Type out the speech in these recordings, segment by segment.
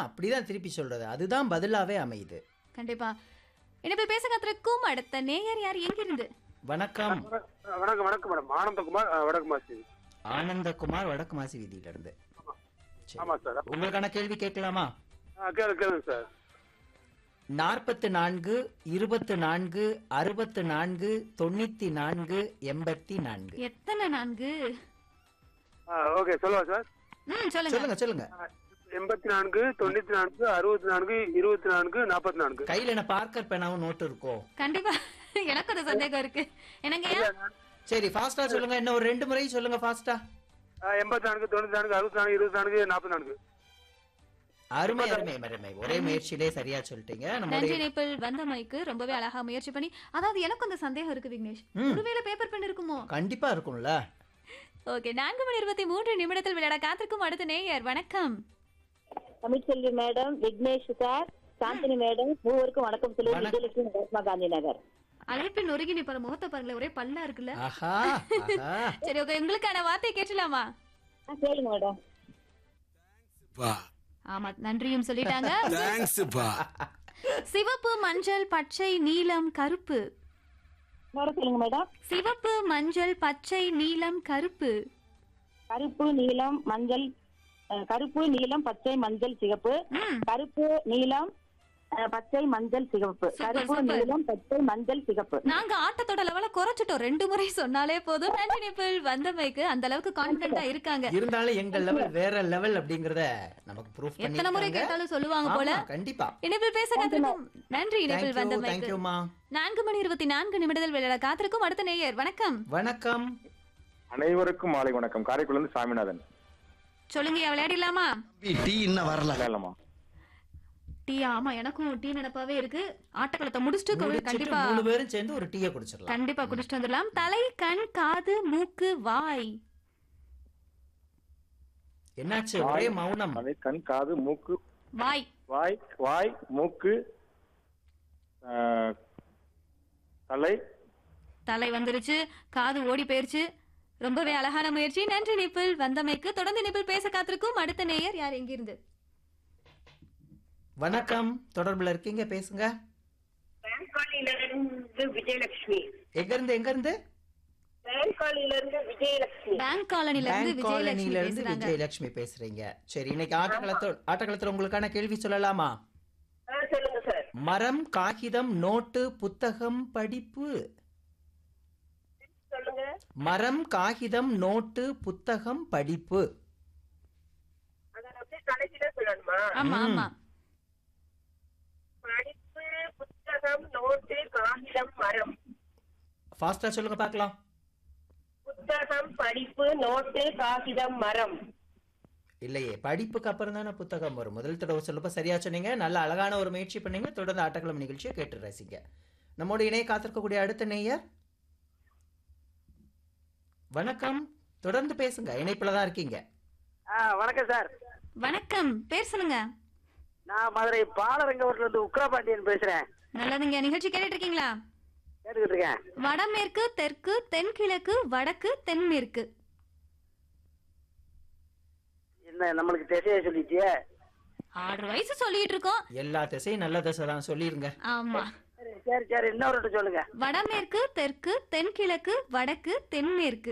அப்படிதான் திருப்பி சொல்றது அதுதான் பதிலாவே அமையுது கண்டிப்பா இனிப்பில் பேச காத்திருக்கும் அடுத்த நேயர் யார் எங்கிருந்து வணக்கம் வணக்கம் வணக்கம் மேடம் ஆனந்தகுமார் அஹ், வடக்கு மாசி ஆனந்தகுமார் வடக்கு மாசி வீதியில இருந்து சரி. ஆமா சார் உங்களுக்கான கேள்வி கேட்கலாமா ஆ, கேளு கேளுங்க சார் நாற்பத்து நான்கு இருபத்து நான்கு அறுபத்து நான்கு தொண்ணூத்தி நான்கு எண்பத்தி நான்கு எத்தனை நான்கு ஆ, ஓகே சொல்லுவா சார் ம் சொல்லுங்க சொல்லுங்க சொல்லுங்க எண்பத்தி நான்கு தொண்ணூத்தி நான்கு அறுபத்தி நான்கு இருபத்தி நான்கு நாற்பத்தி நான்கு கையில என்ன பார்க்கர் பேனாவும் நோட்டு இருக்கோ கண்டிப்பா எனக்கு அது சந்தேகம் இருக்கு என்னங்க சரி ஃபாஸ்டா சொல்லுங்க இன்னும் ஒரு ரெண்டு முறை சொல்லுங்க ஃபாஸ்டா எண்பத்தி நான்கு தொண்ணூத்தி நான்கு அறுபத்தி நான்கு இருபத்தி நான்கு நாற்பத்தி நான்கு அருமை அருமை அருமை ஒரே முயற்சியிலே சரியா சொல்லிட்டீங்க நன்றி நம்மளுடைய இணைப்பில் வந்த மைக்கு ரொம்பவே அழகா முயற்சி பண்ணி அதாவது எனக்கு அந்த சந்தேகம் இருக்கு விக்னேஷ் ம். ஒருவேளை பேப்பர் பென் இருக்குமோ கண்டிப்பா இருக்கும்ல ஓகே நான்கு மணி இருபத்தி மூன்று நிமிடத்தில் விளையாட காத்திருக்கும் அடுத்த நேயர் வணக்கம் Tamilselvi madam Vignesh sir Shanthini madam மூவருக்கும் வணக்கம் சொல்லி வணக்கம். விஜயலட்சுமி மகாத்மா காந்தி நகர் அழைப்பின் நொறுங்கி நிப்பாரு முகத்தை பாருங்களேன் ஒரே பல்லா இருக்குல்ல ஆஹா ஆஹா சரி ஓகே உங்களுக்கான வார்த்தை கேட்டலாமா ஆ, கேளுங்க மேடம் பா ஆமா நன்றியும் சொல்லிட்டாங்க தேங்க்ஸ் பா சிவப்பு மஞ்சள் பச்சை நீலம் கருப்பு இன்னொரு சொல்லுங்க மேடம் சிவப்பு மஞ்சள் பச்சை நீலம் கருப்பு கருப்பு நீலம் மஞ்சள் அஹ், கருப்பு நீலம் பச்சை மஞ்சள் சிகப்பு ம் கருப்பு நீலம் அஹ், பச்சை மஞ்சள் சிகப்பு சூப்பர், கருப்பு சூப்பர். நீலம் பச்சை மஞ்சள் சிகப்பு நாங்க ஆட்டத்தோட லெவல குறைச்சிட்டோம் ரெண்டு முறை சொன்னாலே போதும் நன்றி நிப்பிள் வந்தமைக்கு அந்த அளவுக்கு கான்பிடண்டா இருக்காங்க இருந்தாலும் எங்க லெவல் வேற லெவல் அப்படிங்கறத நமக்கு ப்ரூஃப் எத்தனை முறை பண்ணி கேட்டாலும் சொல்லுவாங்க போல கண்டிப்பா இணைப்பில் பேச காத்திருக்கும் நன்றி இணைப்பில் தேங்க்யூ வந்தமைக்கு தேங்க்யூமா நான்கு மணி இருபத்தி நான்கு நிமிடத்தில் விளையாட காத்திருக்கும் அடுத்த நேயர் வணக்கம் வணக்கம் அனைவருக்கும் மாலை வணக்கம் காரைக்குடில இருந்து சாமிநாதன் சொல்லுங்க விளையாடிடலாமா டீ இன்னும் வரல இல்லம்மா டீ ஆமா எனக்கும் டீ நினப்பாவே இருக்கு ஆட்டக்களத்தை முடிச்சுட்டு கொ- முடிச்சிட்டு கண்டிப்பா மூணு பேரும் சேர்ந்து ஒரு டீயை குடிச்சிடலாம் கண்டிப்பா குடிச்சிட்டு வந்துடலாம் தலை கண் காது மூக்கு வாய் என்னாச்சு ஒரே மௌனம் அதை கண் காது மூக்கு வாய் வாய் வாய் மூக்கு ஆஹ், தலை தலை வந்துருச்சு காது ஓடி போயிருச்சு ரொம்பவே அழகான முயற்சி நன்றி நிப்பிள் வந்தமைக்கு தொடர்ந்து நிப்பிள் பேச காத்திருக்கும் அடுத்த நேயர் யார் எங்கிருந்து வணக்கம் தொடர்புல இருக்கீங்க பேசுங்க இருந்து விஜயலட்சுமி எங்க இருந்து எங்க இருந்து பேங்காலில இருந்து விஜயலட்சுமி பேங்க் காலனில இருந்து பேங்க் விஜயலட்சுமி காலனில இருந்து பேசுறாங்க விஜயலட்சுமி பேசுறீங்க சரி இன்னைக்கு ஆட்டக்களத்தோ ஆட்டக்களத்துல உங்களுக்கான கேள்வி சொல்லலாமா சொல்லுங்க சார் மரம் காகிதம் நோட்டு புத்தகம் படிப்பு சொல்லுங்க மரம் காகிதம் நோட்டு புத்தகம் படிப்பு அதை அப்படியே கடைசியில சொல்லணுமா ஆமா ம். ஆமா படிப்பு புத்தகம் நோட்டு காகிதம் மரம் ஃபாஸ்டா சொல்லுங்க பார்க்கலாம் புத்தகம் படிப்பு நோட்டு காகிதம் மரம் இல்லையே படிப்புக்கு அப்புறம் தானே புத்தகம் வரும் முதல் தடவை சொல்லப்ப சரியா சொன்னீங்க நல்ல அழகான ஒரு முயற்சி பண்ணீங்க தொடர்ந்து ஆட்டக்கிழமை நிகழ்ச்சியை கேட்டு ரசிங்க நம்மோட இணைய காத்திருக்கக்கூடிய அடுத்த நேயர் வணக்கம் தொடர்ந்து பேசுங்க இணைப்புல தான் இருக்கீங்க ஆ வணக்கம் சார் வணக்கம் பேர் சொல்லுங்க நான் மதுரை பாலரங்கவரத்துல இருந்து உக்ரபாண்டியன் பேசுறேன் நல்லதுங்க நிகழ்ச்சி கேட்டுட்டு இருக்கீங்களா கேட்டுக்கிட்டு இருக்கேன் வடமேற்கு தெற்கு தென்கிழக்கு வடக்கு தென்மேற்கு என்ன நம்மளுக்கு திசையை சொல்லிட்டியே ஆறு வயசு சொல்லிட்டு இருக்கோம் எல்லா திசையும் நல்ல திசை தான் சொல்லிருங்க ஆமா சரி சரி சரி இன்னொரு சொல்லுங்க வடமேற்கு தெற்கு தென்கிழக்கு வடக்கு தென்மேற்கு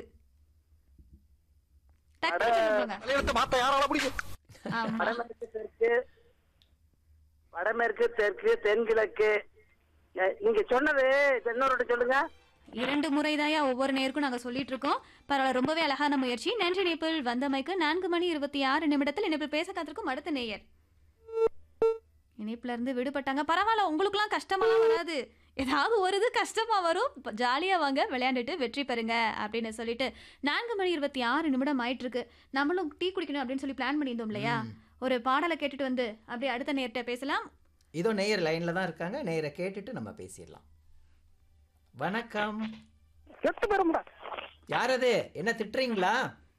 டக்குனு சொல்லுங்க. தலைவத்தை மாத்த யாரால முடியும் ஆமா வடமேற்கு தெற்கு வடமேற்கு தெற்கு தென்கிழக்கு அஹ், நீங்க சொன்னது இன்னொரு சொல்லுங்க இரண்டு முறைதாயா ஒவ்வொரு நேருக்கும் நாங்க சொல்லிட்டு இருக்கோம் பரவாயில்ல ரொம்பவே அழகான முயற்சி நன்றி நேபிள் வந்தமைக்கு நான்கு மணி இருபத்தி ஆறு நிமிடத்தில் இணைப்பில் பேச காத்திருக்கும் அடுத்த நேயர் இணைப்புல இருந்து விடுபட்டாங்க பரவாயில்ல உங்களுக்குலாம் கஷ்டமெல்லாம் வராது ஏதாவது ஒரு இது கஷ்டமா வரும் ப- ஜாலியா வாங்க விளையாண்டுட்டு வெற்றி பெறுங்க அப்படின்னு சொல்லிட்டு நான்கு மணி இருபத்தி ஆறு நிமிடம் ஆயிட்டு இருக்கு நம்மளும் டீ குடிக்கணும் அப்படின்னு சொல்லி பிளான் பண்ணியிருந்தோம் இல்லையா ஒரு பாடலை கேட்டுட்டு வந்து அப்படியே அடுத்த நேர்கிட்ட பேசலாம் இதோ நேயர் லைன்ல தான் இருக்காங்க நேயரை கேட்டுட்டு நம்ம பேசிடலாம் வணக்கம் செத்து பெறும்டா யார் அது என்ன திட்டுறீங்களா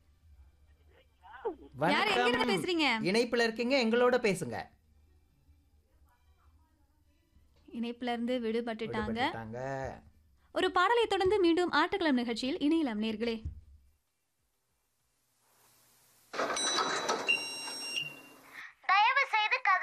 யார் எங்க இருந்து பேசுறீங்க இணைப்புல இருக்கீங்க எங்களோட பேசுங்க இணைப்புல இருந்து விடுபட்டுட்டாங்க விடுபட்டுட்டாங்க ஒரு பாடலை தொடர்ந்து மீண்டும் ஆட்டக்கிழமை நிகழ்ச்சியில் இணையலாம் நேர்களே